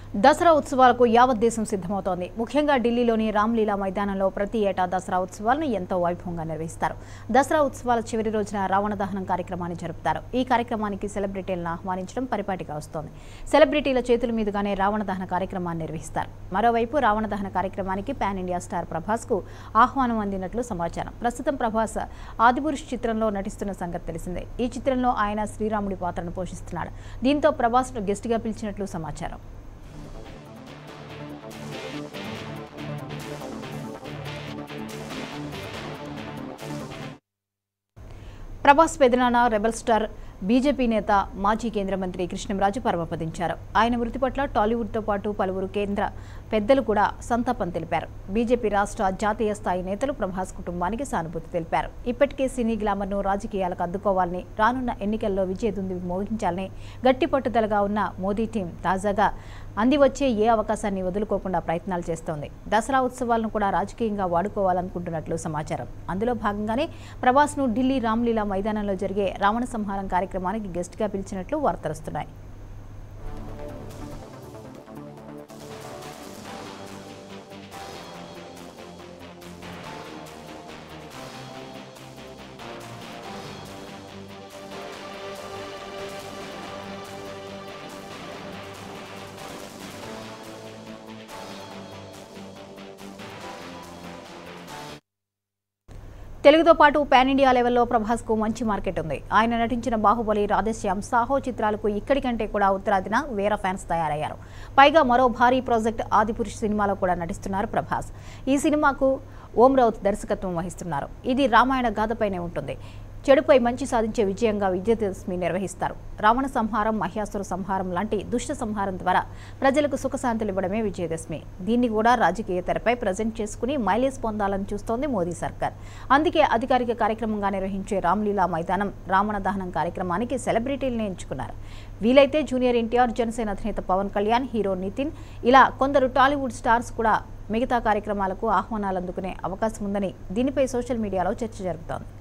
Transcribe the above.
దసరా ఉత్సవాలకు యావత్ దేశం సిద్ధమవుతోంది ముఖ్యంగా ఢిల్లీలోని రామ్లీలా మైదానంలో ప్రతి ఏటా దసరా ఉత్సవాలను ఎంతో వైభవంగా నిర్వహిస్తారు దసరా ఉత్సవాల చివరి రోజున రావణ దహనం కార్యక్రమాన్ని జరుపుతారు ఈ కార్యక్రమానికి సెలబ్రిటీలను ఆహ్వానించడం పరిపాటిగా వస్తోంది సెలబ్రిటీల చేతుల మీదుగానే రావణ దహన కార్యక్రమాన్ని నిర్వహిస్తారు మరోవైపు రావణ దహన కార్యక్రమానికి పాన్ ఇండియా స్టార్ ప్రభాస్ కు ఆహ్వానం అందినట్లు సమాచారం ప్రస్తుతం ప్రభాస్ ఆదిపురుష్ చిత్రంలో నటిస్తున్న సంగతి తెలిసిందే ఈ చిత్రంలో ఆయన శ్రీరాముడి పాత్రను పోషిస్తున్నాడు దీంతో ప్రభాస్ను గెస్ట్గా పిలిచినట్లు సమాచారం ప్రభాస్ పెదనాన్న రెబల్ స్టార్ బీజేపీ నేత మాజీ కేంద్ర మంత్రి కృష్ణంరాజు పరమపదించారు ఆయన మృతి పట్ల టాలీవుడ్తో పాటు పలువురు కేంద్ర పెద్దలు కూడా సంతాపం తెలిపారు బీజేపీ రాష్ట్ర జాతీయ స్థాయి నేతలు ప్రభాస్ కుటుంబానికి సానుభూతి తెలిపారు ఇప్పటికే సినీ గ్లామర్ను రాజకీయాలకు అద్దుకోవాలని రానున్న ఎన్నికల్లో విజయదుంది మోగించాలని గట్టి పట్టుదలగా ఉన్న మోదీ టీం తాజాగా అందివచ్చే ఏ అవకాశాన్ని వదులుకోకుండా ప్రయత్నాలు చేస్తోంది దసరా ఉత్సవాలను కూడా రాజకీయంగా వాడుకోవాలనుకుంటున్నట్లు సమాచారం అందులో భాగంగానే ప్రభాస్ను ఢిల్లీ రామ్లీలా మైదానంలో జరిగే రావణ సంహారం కార్యక్రమానికి గెస్ట్గా పిలిచినట్లు వార్తలొస్తున్నాయి తెలుగుతో పాటు పాన్ ఇండియా లెవెల్లో ప్రభాస్ కు మంచి మార్కెట్ ఉంది ఆయన నటించిన బాహుబలి రాధేశ్యామ్ సాహో చిత్రాలకు ఇక్కడి కంటే కూడా ఉత్తరాదిన వేరే ఫ్యాన్స్ తయారయ్యారు పైగా మరో భారీ ప్రాజెక్ట్ ఆదిపురుష్ సినిమాలో కూడా నటిస్తున్నారు ప్రభాస్ ఈ సినిమాకు ఓం రౌత్ దర్శకత్వం వహిస్తున్నారు ఇది రామాయణ గాథపైనే ఉంటుంది చెడుపై మంచి సాధించే విజయంగా విజయదశమి నిర్వహిస్తారు రావణ సంహారం మహ్యాసుర సంహారం లాంటి దుష్ట సంహారం ద్వారా ప్రజలకు సుఖశాంతులు ఇవ్వడమే విజయదశమి దీన్ని కూడా రాజకీయ తెరపై ప్రజెంట్ చేసుకుని మైలేజ్ పొందాలని చూస్తోంది మోదీ సర్కార్ అందుకే అధికారిక కార్యక్రమంగా నిర్వహించే రామ్లీలా మైదానం రావణ దహనం కార్యక్రమానికి సెలబ్రిటీలను ఎంచుకున్నారు వీలైతే జూనియర్ ఎన్టీఆర్ జనసేన అధినేత పవన్ కళ్యాణ్ హీరో నితిన్ ఇలా కొందరు టాలీవుడ్ స్టార్స్ కూడా మిగతా కార్యక్రమాలకు ఆహ్వానాలు అందుకునే అవకాశం ఉందని దీనిపై సోషల్ మీడియాలో చర్చ జరుగుతోంది